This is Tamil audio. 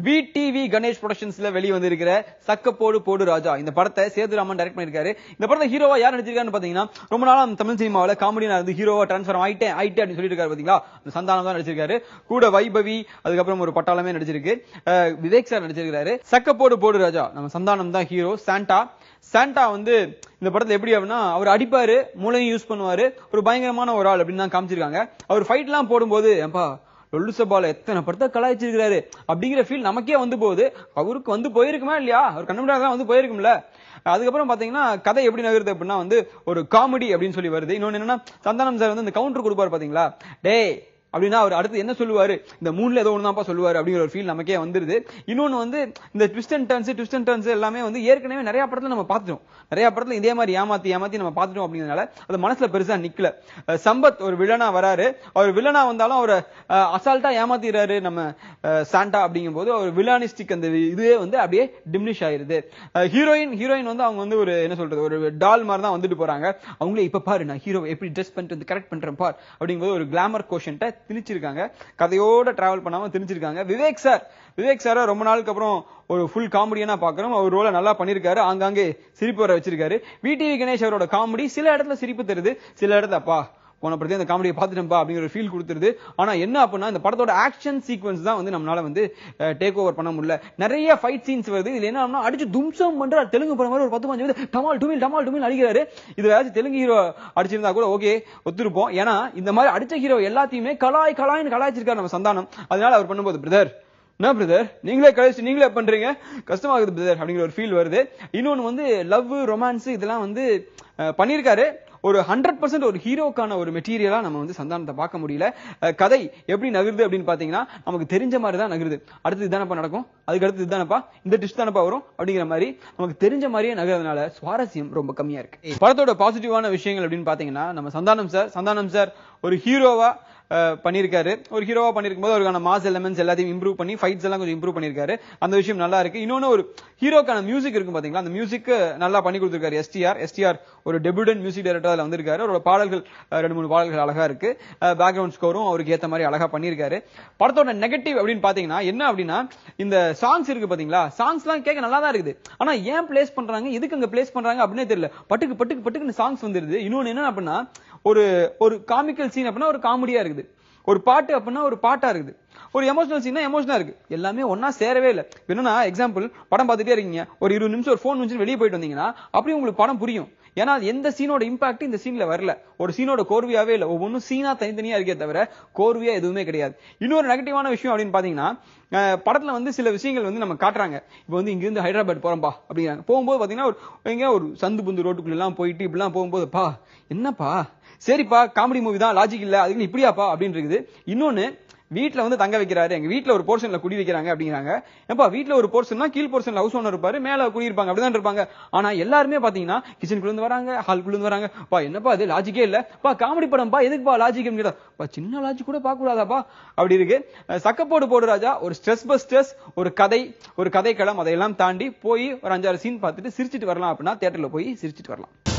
வி டிவி கணேஷ் ப்ரொடக்ஷன்ஸ்ல வெளிய வந்திருக்கிற சக்கப்போடு போடு ராஜா இந்த படத்தை சேதுராமன் டைரக்ட் பண்ணிருக்காரு இந்த படத்தை ஹீரோவா யார் நடிச்சிருக்காருன்னு பாத்தீங்கன்னா ரொம்ப நாளா நம்ம தமிழ் சினிமாவில் காமெடியா இருந்து ஹீரோவா ட்ரான்ஸ்ஃபார்ம் ஆயிட்டேன் ஆயிட்டேன் அப்படின்னு சொல்லிட்டு இருக்காரு பாத்தீங்களா அந்த சந்தானம் தான் நடிச்சிருக்காரு கூட வைபவி அதுக்கப்புறம் ஒரு பட்டாளமே நடிச்சிருக்கு அஹ் விவேக் சார் நடிச்சிருக்காரு சக்கப்போடு போடு ராஜா நம்ம சந்தானம் தான் ஹீரோ சாண்டா சாண்டா வந்து இந்த படத்துல எப்படி அப்படின்னா அவர் அடிப்பாரு மூளையும் யூஸ் பண்ணுவாரு ஒரு பயங்கரமான ஒரு ஆள் அப்படின்னு தான் காமிச்சிருக்காங்க அவர் ஃபைட் எல்லாம் போடும்போது ஏன்பா லொல்லு சபால எத்தனை படத்தை கலாய்ச்சிருக்காரு அப்படிங்கிற ஃபீல் நமக்கே வந்து போகுது அவருக்கு வந்து போயிருக்குமா இல்லையா அவர் கண்டுபிடிச்சா தான் வந்து போயிருக்கும்ல அதுக்கப்புறம் பாத்தீங்கன்னா கதை எப்படி நகருது அப்படின்னா வந்து ஒரு காமெடி அப்படின்னு சொல்லி வருது இன்னொன்னு என்னன்னா சந்தானம் சார் வந்து இந்த கவுண்டர் கொடுப்பாரு பாத்தீங்களா டேய் அப்படின்னா அவர் அடுத்து என்ன சொல்லுவாரு இந்த மூணுல ஏதோ ஒண்ணுதான்ப்பா சொல்லுவாரு அப்படிங்கிற ஒரு ஃபீல் நமக்கே வந்துருது இன்னொன்னு வந்து இந்த twist and turns twist and turns எல்லாமே வந்து ஏற்கனவே நிறைய படத்துல நம்ம பார்த்துட்டோம் நிறைய படத்துல இதே மாதிரி ஏமாத்தி ஏமாத்தி நம்ம பார்த்துட்டோம் அப்படிங்கறதுனால அது மனசுல பெருசா நிக்கல அஹ் சம்பத் ஒரு வில்லனா வராரு அவர் வில்லனா வந்தாலும் அவர் அசால்ட்டா ஏமாத்திடுறாரு நம்ம அஹ், சாண்டா அப்படிங்கும்போது ஒரு வில்லானிஸ்டிக் அந்த இதுவே வந்து அப்படியே டிமினிஷ் ஆயிருது ஹீரோயின் ஹீரோயின் வந்து அவங்க வந்து ஒரு என்ன சொல்றது ஒரு டால் மாதிரி தான் வந்துட்டு போறாங்க அவங்களே இப்ப பாரு நான் ஹீரோ எப்படி ட்ரெஸ் பண்ணிட்டு வந்து கரெக்ட் பண்றேன் பார் அப்படிங்கும்போது ஒரு கிளாமர் கோஷன்ட்ட திணிச்சிருக்காங்க கதையோட டிராவல் பண்ணாம திணிச்சிருக்காங்க விவேக் சார் விவேக் சார ரொம்ப நாளுக்கு அப்புறம் ஒரு ஃபுல் காமெடியனா பாக்குறோம் அவர் ரோல நல்லா பண்ணிருக்காரு ஆங்காங்கே சிரிப்பு வர வச்சிருக்காரு விடிவி கணேஷ் அவரோட காமெடி சில இடத்துல சிரிப்பு தருது சில இடத்துல அப்பா போன படத்தையும் அந்த காமெடியை பார்த்துட்டேன்ப்பா அப்படிங்கிற ஃபீல் கொடுத்துருது ஆனா என்ன அப்படின்னா இந்த படத்தோட ஆக்ஷன் சீக்வன்ஸ் தான் வந்து நம்மளால வந்து டேக் ஓவர் பண்ண முடியல நிறைய ஃபைட் சீன்ஸ் வருது இதுல என்ன ஆகும்னா அடிச்சு தும்சம் பண்ற தெலுங்கு படம் மாதிரி ஒரு பத்து பாஞ்சு வந்து டமால் டுமில் டமால் டுமில் அடிக்கிறாரு இது ஏதாச்சும் தெலுங்கு ஹீரோ அடிச்சிருந்தா கூட ஓகே ஒத்துருப்போம் ஏன்னா இந்த மாதிரி அடிச்ச ஹீரோ எல்லாத்தையுமே கலாய் கலாய்னு கலாய்ச்சிருக்காரு நம்ம சந்தானம் அதனால அவர் பண்ணும்போது பிரதர் என்ன பிரதர் நீங்களே கழிச்சு நீங்களே பண்றீங்க கஷ்டமாகுது பிரதர் அப்படிங்கிற ஒரு ஃபீல் வருது இன்னொன்னு வந்து லவ் ரொமான்ஸ் இதெல்லாம் வந்து அஹ், பண்ணியிருக்காரு ஒரு ஹண்ட்ரட் பர்சன்ட் ஒரு ஹீரோக்கான ஒரு மெட்டீரியலா நம்ம வந்து சந்தானத்தை பார்க்க முடியல அஹ், கதை எப்படி நகருது அப்படின்னு பாத்தீங்கன்னா நமக்கு தெரிஞ்ச மாதிரி தான் நகருது அடுத்து இதுதானப்பா நடக்கும் அதுக்கு அடுத்து இதுதானப்பா இந்த டிஷ் தானப்பா வரும் அப்படிங்கிற மாதிரி நமக்கு தெரிஞ்ச மாதிரியே நகர்றதுனால சுவாரஸ்யம் ரொம்ப கம்மியா இருக்கு படத்தோட பாசிட்டிவான விஷயங்கள் அப்படின்னு பாத்தீங்கன்னா நம்ம சந்தானம் சார் சந்தானம் சார் ஒரு ஹீரோவா அஹ், பண்ணியிருக்காரு ஒரு ஹீரோவா பண்ணிருக்கும் போது அவருக்கான மாஸ் எலமெண்ட்ஸ் எல்லாத்தையும் இம்ப்ரூவ் பண்ணி ஃபைட்ஸ் எல்லாம் கொஞ்சம் இம்ப்ரூவ் பண்ணிருக்காரு அந்த விஷயம் நல்லா இருக்கு இன்னொன்னு ஒரு ஹீரோக்கான மியூசிக் இருக்கும் பாத்தீங்களா அந்த மியூசிக் நல்லா பண்ணி கொடுத்திருக்காரு எஸ்டிஆர் எஸ்டிஆர் ஒரு டெபியூடன் மியூசிக் டைரக்டர் அதுல வந்திருக்காரு அவரோட பாடல்கள் அஹ், ரெண்டு மூணு பாடல்கள் அழகா இருக்கு பேக்ரவுண்ட் ஸ்கோரும் அவருக்கு ஏத்த மாதிரி அழகா பண்ணியிருக்காரு படத்தோட நெகட்டிவ் அப்படின்னு பாத்தீங்கன்னா என்ன அப்படின்னா இந்த சாங்ஸ் இருக்கு பாத்தீங்களா சாங்ஸ் எல்லாம் கேட்க நல்லா தான் இருக்குது ஆனா ஏன் பிளேஸ் பண்றாங்க எதுக்கு அங்க பிளேஸ் பண்றாங்க அப்படின்னே தெரியல பட்டுக்கு பட்டுக்கு பட்டுக்கு சாங்ஸ் வந்துருது இன்னொன்னு என்ன அப்படின்னா ஒரு ஒரு காமிக்கல் சீன் அப்படின்னா ஒரு காமெடியா இருக்குது ஒரு பாட்டு அப்படின்னா ஒரு பாட்டா இருக்குது ஒரு எமோஷனல் சீனா எமோஷனா இருக்கு எல்லாமே ஒண்ணா சேரவே இல்லை என்னன்னா எக்ஸாம்பிள் படம் பார்த்துட்டே இருக்கீங்க ஒரு இருபது நிமிஷம் ஒரு ஃபோன் நிமிஷம் வெளியே போயிட்டு வந்தீங்கன்னா அப்படியே உங்களுக்கு படம் புரியும் ஏன்னா அது எந்த சீனோட இம்பாக்ட் இந்த சீன்ல வரல ஒரு சீனோட கோர்வையாவே இல்ல ஒவ்வொன்றும் சீனா தனித்தனியா இருக்கே தவிர கோர்வையா எதுவுமே கிடையாது இன்னொரு நெகட்டிவான விஷயம் அப்படின்னு பாத்தீங்கன்னா அஹ், படத்துல வந்து சில விஷயங்கள் வந்து நம்ம காட்டுறாங்க இப்போ வந்து இங்க இருந்து ஹைதராபாத் போறோம்பா அப்படிங்கிறாங்க போகும்போது பாத்தீங்கன்னா ஒரு எங்க ஒரு சந்து புந்து ரோட்டுக்குள்ள எல்லாம் போயிட்டு இப்படிலாம் போகும்போது பா என்னப்பா சரிப்பா காமெடி மூவி தான் லாஜிக் இல்ல அதுக்கு இப்படியாப்பா அப்படின்னு இருக்குது இன்னொன்னு வீட்ல வந்து தங்க வைக்கிறாரு எங்க வீட்ல ஒரு போர்ஷன்ல குடி வைக்கிறாங்க அப்படிங்கிறாங்க ஏப்பா வீட்ல ஒரு போர்ஷன்னா கீழ் போர்ஷன்ல ஹவுஸ் ஓனர் இருப்பாரு மேல குடியிருப்பாங்க அப்படிதான் இருப்பாங்க ஆனா எல்லாருமே பாத்தீங்கன்னா கிச்சனுக்குள்ள இருந்து வராங்க ஹால்குள்ள இருந்து வராங்க பா என்னப்பா இது லாஜிக்கே இல்ல பா காமெடி படம் பா எதுக்குப்பா லாஜிக் கேட்டா பா சின்ன லாஜிக் கூட பார்க்க கூடாதாப்பா அப்படி இருக்கு அஹ் சக்கப்போடு போடு ராஜா ஒரு ஸ்ட்ரெஸ் பஸ்டர்ஸ் ஒரு கதை ஒரு கதைக்களம் அதையெல்லாம் தாண்டி போய் ஒரு அஞ்சாறு சீன் பார்த்துட்டு சிரிச்சிட்டு வரலாம் அப்படின்னா தியேட்டர்ல போய் சிரிச்சிட்டு வரலாம்